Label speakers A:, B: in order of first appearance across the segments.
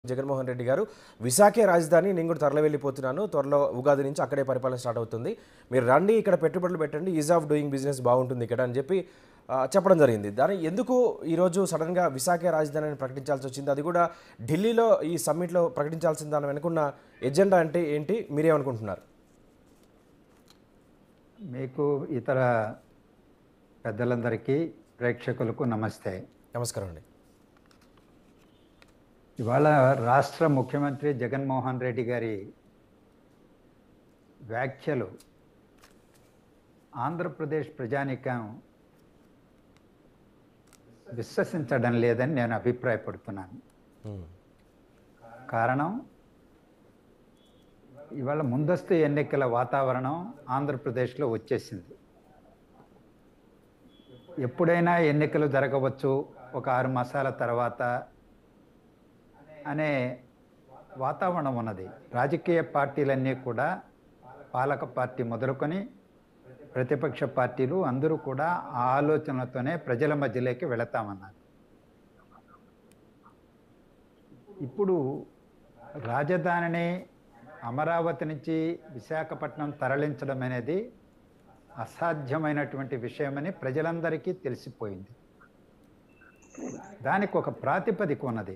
A: జగన్మోహన్ రెడ్డి గారు విశాఖే రాజధాని నేను కూడా తరలి వెళ్ళిపోతున్నాను త్వరలో ఉగాది నుంచి అక్కడే పరిపాలన స్టార్ట్ అవుతుంది మీరు రండి ఇక్కడ పెట్టుబడులు పెట్టండి ఈజ్ ఆఫ్ డూయింగ్ బిజినెస్ బాగుంటుంది ఇక్కడ అని చెప్పి ఆ, చెప్పడం జరిగింది దాని ఎందుకు ఈరోజు సడన్గా విశాఖే రాజధాని అని ప్రకటించాల్సి వచ్చింది అది కూడా ఢిల్లీలో ఈ సమ్మిట్లో ప్రకటించాల్సిన దాని వెనుకున్న ఎజెండా అంటే ఏంటి మీరేమనుకుంటున్నారు
B: మీకు ఇతర పెద్దలందరికీ ప్రేక్షకులకు నమస్తే
A: నమస్కారం అండి
B: ఇవాళ రాష్ట్ర ముఖ్యమంత్రి జగన్మోహన్ రెడ్డి గారి వ్యాఖ్యలు ఆంధ్రప్రదేశ్ ప్రజానీకం విశ్వసించడం లేదని నేను అభిప్రాయపడుతున్నాను
A: ఉమ్,
B: కారణం ఇవాళ ముందస్తు ఎన్నికల వాతావరణం ఆంధ్రప్రదేశ్లో వచ్చేసింది ఎప్పుడైనా ఎన్నికలు జరగవచ్చు ఒక ఆరు మాసాల తర్వాత అనే వాతావరణం ఉన్నది రాజకీయ పార్టీలన్నీ కూడా పాలక పార్టీ మొదలుకొని ప్రతిపక్ష పార్టీలు అందరూ కూడా ఆ ఆలోచనలతోనే ప్రజల మధ్యలోకి వెళతామన్నారు ఇప్పుడు రాజధానిని అమరావతి నుంచి విశాఖపట్నం తరలించడం అనేది అసాధ్యమైనటువంటి విషయమని ప్రజలందరికీ తెలిసిపోయింది దానికి ఒక ప్రాతిపదిక ఉన్నది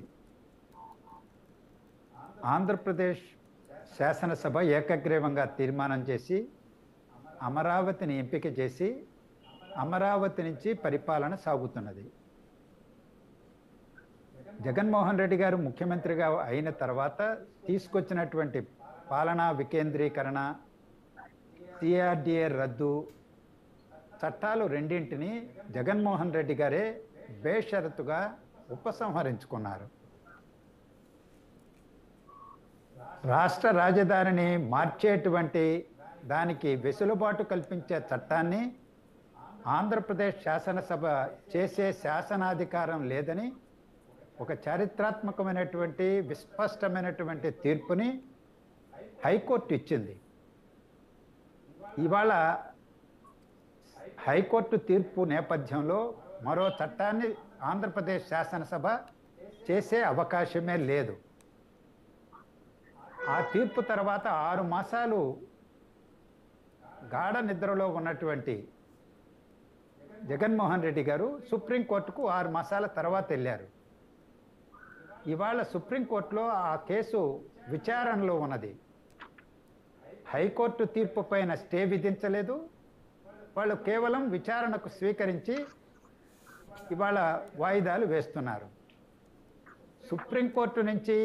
B: ఆంధ్రప్రదేశ్ శాసనసభ ఏకగ్రీవంగా తీర్మానం చేసి అమరావతిని ఎంపిక చేసి అమరావతి నుంచి పరిపాలన సాగుతున్నది జగన్మోహన్ రెడ్డి గారు ముఖ్యమంత్రిగా అయిన తర్వాత తీసుకొచ్చినటువంటి పాలనా వికేంద్రీకరణ సిఆర్డిఏ రద్దు చట్టాలు రెండింటిని జగన్మోహన్ రెడ్డి గారే బేషరతుగా ఉపసంహరించుకున్నారు రాష్ట్ర రాజధానిని మార్చేటువంటి దానికి వెసులుబాటు కల్పించే చట్టాన్ని ఆంధ్రప్రదేశ్ శాసనసభ చేసే శాసనాధికారం లేదని ఒక చారిత్రాత్మకమైనటువంటి విస్పష్టమైనటువంటి తీర్పుని హైకోర్టు ఇచ్చింది ఇవాళ హైకోర్టు తీర్పు నేపథ్యంలో మరో చట్టాన్ని ఆంధ్రప్రదేశ్ శాసనసభ చేసే అవకాశమే లేదు ఆ తీర్పు తర్వాత ఆరు మాసాలు గాఢ నిద్రలో ఉన్నటువంటి జగన్మోహన్ రెడ్డి గారు సుప్రీంకోర్టుకు ఆరు మాసాల తర్వాత వెళ్ళారు ఇవాళ సుప్రీంకోర్టులో ఆ కేసు విచారణలో ఉన్నది హైకోర్టు తీర్పు పైన స్టే విధించలేదు వాళ్ళు కేవలం విచారణకు స్వీకరించి ఇవాళ వాయిదాలు వేస్తున్నారు సుప్రీంకోర్టు నుంచి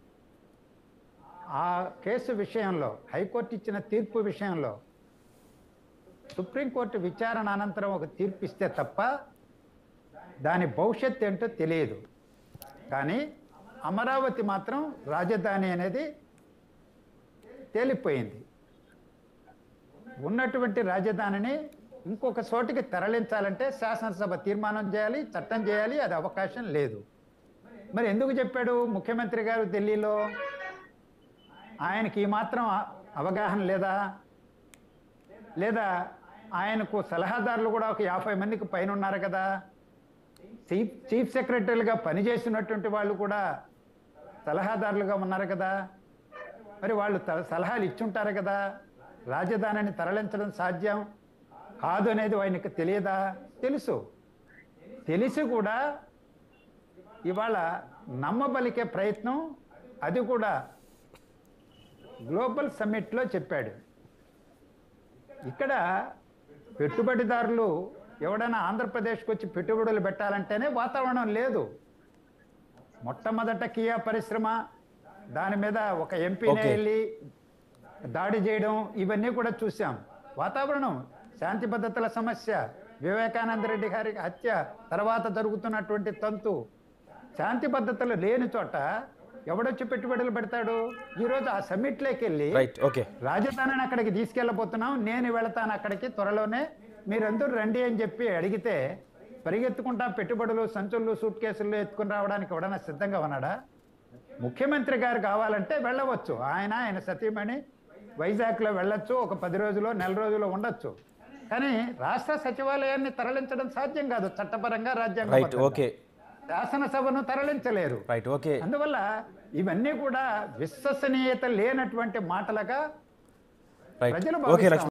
B: ఆ కేసు విషయంలో హైకోర్టు ఇచ్చిన తీర్పు విషయంలో సుప్రీంకోర్టు విచారణ అనంతరం ఒక తీర్పు ఇస్తే తప్ప దాని భవిష్యత్ ఏంటో తెలియదు కానీ అమరావతి మాత్రం రాజధాని అనేది తేలిపోయింది ఉన్నటువంటి రాజధానిని ఇంకొక చోటికి తరలించాలంటే శాసనసభ తీర్మానం చేయాలి చట్టం చేయాలి అది అవకాశం లేదు మరి ఎందుకు చెప్పాడు ముఖ్యమంత్రి గారు ఢిల్లీలో ఆయనకి ఈ మాత్రం అ- అవగాహన లేదా లేదా ఆయనకు సలహాదారులు కూడా ఒక యాభై మందికి పైన ఉన్నారు కదా చీఫ్ చీఫ్ సెక్రటరీలుగా పనిచేసినటువంటి వాళ్ళు కూడా సలహాదారులుగా ఉన్నారు కదా మరి వాళ్ళు త- సలహాలు ఇచ్చుంటారు కదా రాజధానిని తరలించడం సాధ్యం కాదు అనేది ఆయనకు తెలియదా తెలుసు తెలిసి కూడా ఇవాళ నమ్మబలికే ప్రయత్నం అది కూడా గ్లోబల్ సమ్మిట్లో చెప్పాడు ఇక్కడ పెట్టుబడిదారులు ఎవడైనా ఆంధ్రప్రదేశ్కి వచ్చి పెట్టుబడులు పెట్టాలంటేనే వాతావరణం లేదు మొట్టమొదట కియా పరిశ్రమ దాని మీద ఒక ఎంపీనే
A: Okay.
B: వెళ్ళి దాడి చేయడం ఇవన్నీ కూడా చూసాం వాతావరణం శాంతి భద్రతల సమస్య వివేకానంద రెడ్డి గారి హత్య తర్వాత జరుగుతున్నటువంటి తంతు శాంతి భద్రతలు లేని చోట ఎవడొచ్చి పెట్టుబడులు పెడతాడు ఈరోజు ఆ సమ్మిట్లోకి వెళ్ళి
A: రైట్ ఓకే
B: రాజధానిని అక్కడికి తీసుకెళ్ళబోతున్నాం నేను వెళతాను అక్కడికి త్వరలోనే మీరందరూ రండి అని చెప్పి అడిగితే పరిగెత్తుకుంటా పెట్టుబడులు సంచులు సూట్ కేసులు ఎత్తుకుని రావడానికి ఎవడన్నా సిద్ధంగా ఉన్నాడా ముఖ్యమంత్రి గారు కావాలంటే వెళ్ళవచ్చు ఆయన ఆయన సతీమణి వైజాగ్లో వెళ్ళొచ్చు ఒక పది రోజులు నెల రోజులు ఉండొచ్చు కానీ రాష్ట్ర సచివాలయాన్ని తరలించడం సాధ్యం కాదు చట్టపరంగా రాజ్యాంగ
A: రైట్ ఓకే
B: శాసనసభను తరలించలేరు
A: రైట్ ఓకే
B: అందువల్ల ఇవన్నీ కూడా విశ్వసనీయత లేనటువంటి మాటలుగా
A: రైట్
B: ప్రజలు
A: ఓకే
B: భావిస్తా
A: లక్ష్మణ్